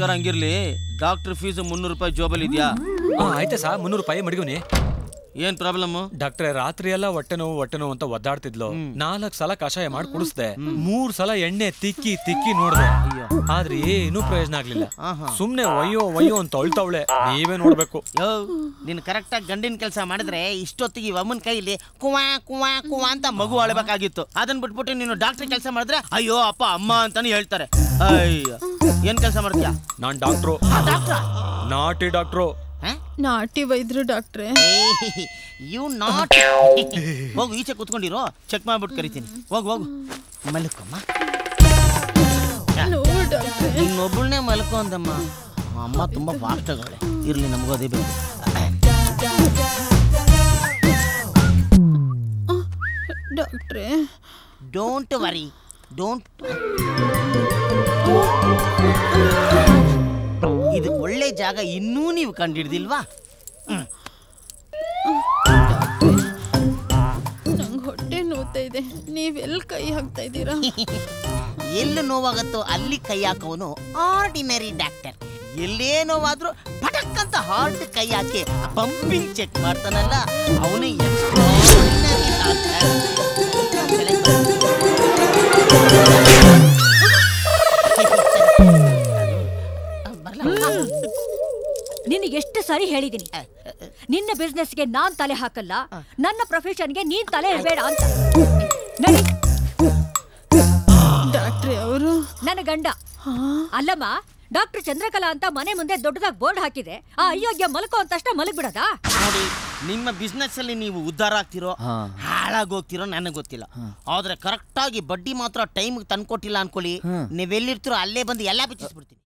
ಬಂಗಾರ ಹಂಗಿರ್ಲಿ doctor fees ಮುನ್ನೂರು ರೂಪಾಯಿ ಜೋಬಲ್ಲಿ ಇದೆಯಾ ಹಾ ಆಯ್ತಾ ಸಾ ಮುನ್ನೂರು ರೂಪಾಯಿ ಮಡಗಿವ್ನಿ ಏನ್ ಪ್ರಾಬ್ಲಮ್ ಡಾಕ್ಟ್ರೆ ರಾತ್ರಿ ಎಲ್ಲ ಹೊಟ್ಟೆ ನೋವು ಹೊಟ್ಟೆ ನೋವು ಅಂತ ಒದ್ದಾಡ್ತಿದ್ಲು ನಾಲ್ಕ್ ಸಲ ಕಷಾಯ ಮಾಡಿ ಕುಡಿಸ್ದೆ ಮೂರ್ ಸಲ ಎಣ್ಣೆ ತಿಕ್ಕಿ ತಿಕ್ಕಿ ನೋಡ್ದೆ ಆದ್ರೆ ಏನೂ ಪ್ರಯೋಜನ ಆಗ್ಲಿಲ್ಲ ಸುಮ್ನೆ ಒಯ್ಯೋ ಒಯ್ಯೋ ಅಂತ ಅಳ್ತಾವಳೆ ನೀವೇ ನೋಡ್ಬೇಕು ಯೋ ನೀನು ಕರೆಕ್ಟಾಗಿ ಗಂಡಿನ ಕೆಲಸ ಮಾಡಿದ್ರೆ ಇಷ್ಟೊತ್ತಿಗೆ ಈ ಅಮ್ಮನ ಕೈಲಿ ಕುವಾ ಕುವಾ ಕುವಾ ಅಂತ ಮಗು ಅಳಬೇಕಾಗಿತ್ತು ಅದನ್ನ ಬಿಟ್ಬಿಟ್ಟು ನೀನು ಡಾಕ್ಟರ್ ಕೆಲಸ ಮಾಡಿದ್ರೆ ಅಯ್ಯೋ ಅಪ್ಪ ಅಮ್ಮ ಅಂತಾನೆ ಹೇಳ್ತಾರೆ ಅಯ್ಯೋ ಏನ್ ಕೆಲಸ ಮಾಡ್ತೀಯಾ ನಾನ್ ಡಾಕ್ಟ್ರು ನಾಟಿ ಡಾಕ್ಟ್ರು ನಾಟಿ ವೈದ್ಯರು ಡಾಕ್ಟ್ರೆ ಯು ನಾಟ್ ಹೋಗು ಈಚೆ ಕುತ್ಕೊಂಡಿರೋ ಚೆಕ್ ಮಾಡ್ಬಿಟ್ಟು ಕರಿತೀನಿ ಹೋಗು ಹೋಗು ಮಲ್ಕಮ್ಮ ನೋವು ಡಾಕ್ಟ್ರೆ ಇನ್ನೊಬ್ಬಳನ್ನೇ ಮಲ್ಕೊ ಅಂದಮ್ಮ ಅಮ್ಮ ತುಂಬಾ ಫಾಸ್ಟ್ ಆಗವಳೆ ಇರ್ಲಿ ನಮಗೂ ಅದೇ ಬೇಕು ಡಾಕ್ಟ್ರೆ ಡೋಂಟ್ ವರಿ ಡೋಂಟ್ ಇದು ಒಳ್ಳೆ ಜಾಗ ಇನ್ನೂ ನೀವು ಕಂಡಿಡ್ದಿಲ್ವಾ ನಂಗೆ ಹೊಟ್ಟೆ ನೋವ್ತಾ ಇದೆ ನೀವೆಲ್ಲಿ ಕೈ ಹಾಕ್ತಾ ಇದ್ದೀರಾ ಎಲ್ಲಿ ನೋವಾಗತ್ತೋ ಅಲ್ಲಿ ಕೈ ಹಾಕೋನು ಆರ್ಡಿನರಿ ಡಾಕ್ಟರ್ ಎಲ್ಲೇ ನೋವಾದ್ರೂ ಪಟಕ್ ಅಂತ ಹಾರ್ಟ್ ಕೈ ಹಾಕಿ ಪಂಪಿಂಗ್ ಚೆಕ್ ಮಾಡ್ತಾನಲ್ಲ ಅವನೇ ಎಕ್ಸ್ಟ್ರಾರ್ಡಿನರಿ ನಿನಗೆ ಎಷ್ಟು ಸರಿ ಹೇಳಿದೀನಿ ನಿನ್ನ ಬಿಸ್ನೆಸ್ಗೆ ನಾನ್ ತಲೆ ಹಾಕಲ್ಲ ನನ್ನ ಪ್ರೊಫೆಷನ್ಗೆ ನೀನ್ ತಲೆ ಇಡಬೇಡ ಅಂತ ನಡಿ ಡಾಕ್ಟ್ರೆ ಅವರು ನನ್ನ ಗಂಡ ಅಲ್ಲಮ್ಮ ಡಾಕ್ಟರ್ ಚಂದ್ರಕಲಾ ಅಂತ ಮನೆ ಮುಂದೆ ದೊಡ್ಡದಾಗಿ ಬೋರ್ಡ್ ಹಾಕಿದೆ ಆ ಅಯೋಗ್ಯ ಮಲ್ಕೋ ಅಂತಷ್ಟ ಮಲಗ್ಬಿಡದಾ ನೋಡಿ ನಿಮ್ಮ ಬಿಸ್ನೆಸ್ ಅಲ್ಲಿ ನೀವು ಉದ್ಧಾರ ಆಗ್ತಿರೋ ಹಾಳಾಗೋಗ್ತಿರೋ ನನಗೆ ಗೊತ್ತಿಲ್ಲ ಆದ್ರೆ ಕರೆಕ್ಟ್ ಆಗಿ ಬಡ್ಡಿ ಮಾತ್ರ ಟೈಮ್ ತಂದ್ಕೊಟ್ಟಿಲ್ಲ ಅನ್ಕೊಳ್ಳಿ ನೀವೆಲ್ಲಿರ್ತಿರೋ ಅಲ್ಲೇ ಬಂದು ಎಲ್ಲಾ ಬಿಚ್ಚಿಸ್ಬಿಡ್ತೀನಿ